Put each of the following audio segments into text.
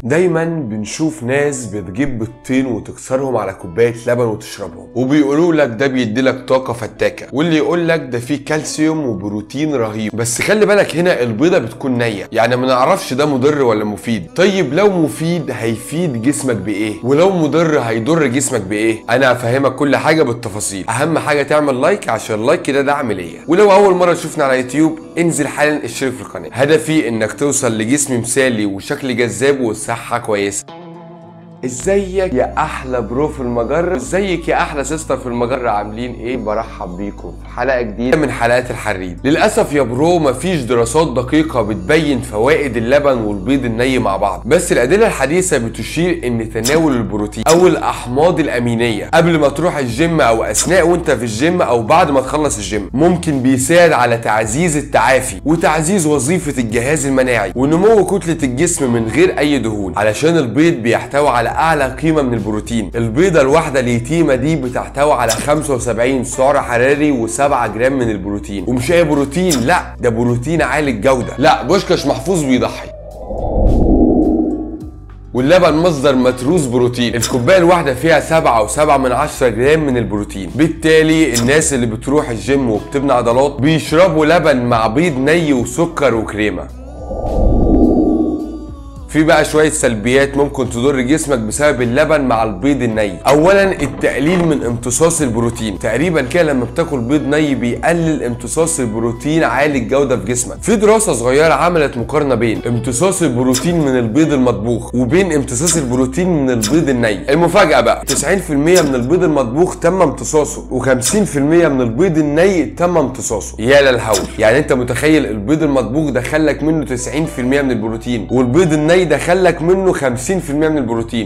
دايما بنشوف ناس بتجيب بيضتين وتكسرهم على كوبايه لبن وتشربهم وبيقولوا لك ده بيديلك طاقه فتاكه واللي يقول لك ده فيه كالسيوم وبروتين رهيب بس خلي بالك هنا البيضه بتكون نيه يعني ما نعرفش ده مضر ولا مفيد طيب لو مفيد هيفيد جسمك بايه ولو مضر هيضر جسمك بايه انا هفهمك كل حاجه بالتفاصيل اهم حاجه تعمل لايك عشان اللايك كده دعم ليا ولو اول مره تشوفنا على يوتيوب انزل حالا اشترك في القناه هدفي انك توصل لجسم مثالي وشكل جذاب وصحه كويسه ازيك يا احلى برو في المجره ازيك يا احلى سيستر في المجره عاملين ايه برحب بيكم في حلقه جديده من حلقات الحريم للاسف يا برو مفيش دراسات دقيقه بتبين فوائد اللبن والبيض الني مع بعض بس الادله الحديثه بتشير ان تناول البروتين او الاحماض الامينيه قبل ما تروح الجيم او اثناء وانت في الجيم او بعد ما تخلص الجيم ممكن بيساعد على تعزيز التعافي وتعزيز وظيفه الجهاز المناعي ونمو كتله الجسم من غير اي دهون علشان البيض بيحتوي على اعلى قيمه من البروتين البيضه الواحده اليتيمه دي بتحتوي على 75 سعر حراري و7 جرام من البروتين ومش اي بروتين لا ده بروتين عالي الجوده لا بوشكاش محفوظ بيضحي واللبن مصدر متروس بروتين الكوبايه الواحده فيها 7 و7 من 10 جرام من البروتين بالتالي الناس اللي بتروح الجيم وبتبني عضلات بيشربوا لبن مع بيض ني وسكر وكريمه في بقى شوية سلبيات ممكن تضر جسمك بسبب اللبن مع البيض الني أولا التقليل من امتصاص البروتين تقريبا كده لما بتاكل بيض ني بيقلل امتصاص البروتين عالي الجودة في جسمك في دراسة صغيرة عملت مقارنة بين امتصاص البروتين من البيض المطبوخ وبين امتصاص البروتين من البيض الني المفاجأة بقى 90% من البيض المطبوخ تم امتصاصه و50% من البيض الني تم امتصاصه يا للهول يعني انت متخيل البيض المطبوخ دخلك منه 90% من البروتين والبيض الني دخلك منه 50% من البروتين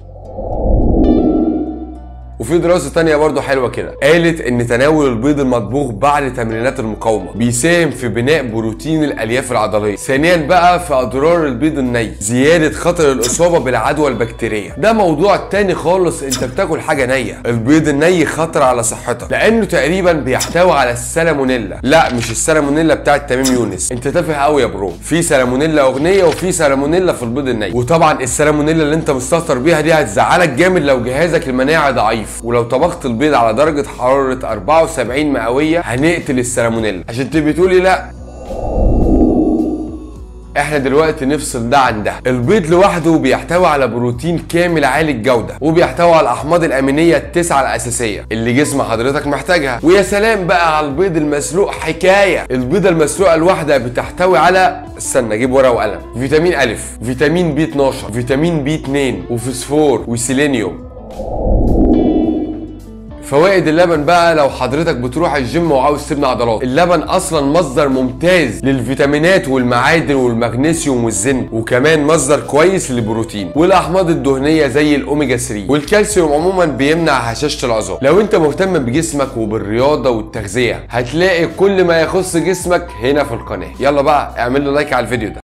وفي دراسة تانية برضو حلوة كده قالت ان تناول البيض المطبوخ بعد تمرينات المقاومة بيساهم في بناء بروتين الالياف العضلية ثانيا بقى في اضرار البيض الني زيادة خطر الاصابة بالعدوى البكتيرية ده موضوع تاني خالص انت بتاكل حاجة نية البيض الني خطر على صحتك لانه تقريبا بيحتوي على السالمونيلا لا مش السالمونيلا بتاعت تميم يونس انت تافه قوي يا برو في سالمونيلا اغنية وفي سالمونيلا في البيض الني وطبعا السالمونيلا اللي انت مستهتر بيها دي هتزعلك جامد لو جهازك المناعي ضعيف ولو طبخت البيض على درجة حرارة 74 مئوية هنقتل السالمونيلا عشان تبقي تقولي لا احنا دلوقتي نفصل ده عن ده البيض لوحده بيحتوي على بروتين كامل عالي الجوده وبيحتوي على الاحماض الامينيه التسعه الاساسيه اللي جسم حضرتك محتاجها ويا سلام بقى على البيض المسلوق حكايه البيضه المسلوقه الواحده بتحتوي على استنى اجيب ورقه وقلم فيتامين الف فيتامين بي 12 فيتامين بي 2 وفوسفور وسيلينيوم فوائد اللبن بقى لو حضرتك بتروح الجيم وعاوز تبني عضلات اللبن اصلا مصدر ممتاز للفيتامينات والمعادن والمغنيسيوم والزنك وكمان مصدر كويس للبروتين والاحماض الدهنيه زي الاوميجا 3 والكالسيوم عموما بيمنع هشاشه العظام لو انت مهتم بجسمك وبالرياضه والتغذيه هتلاقي كل ما يخص جسمك هنا في القناه يلا بقى اعمل له لايك على الفيديو ده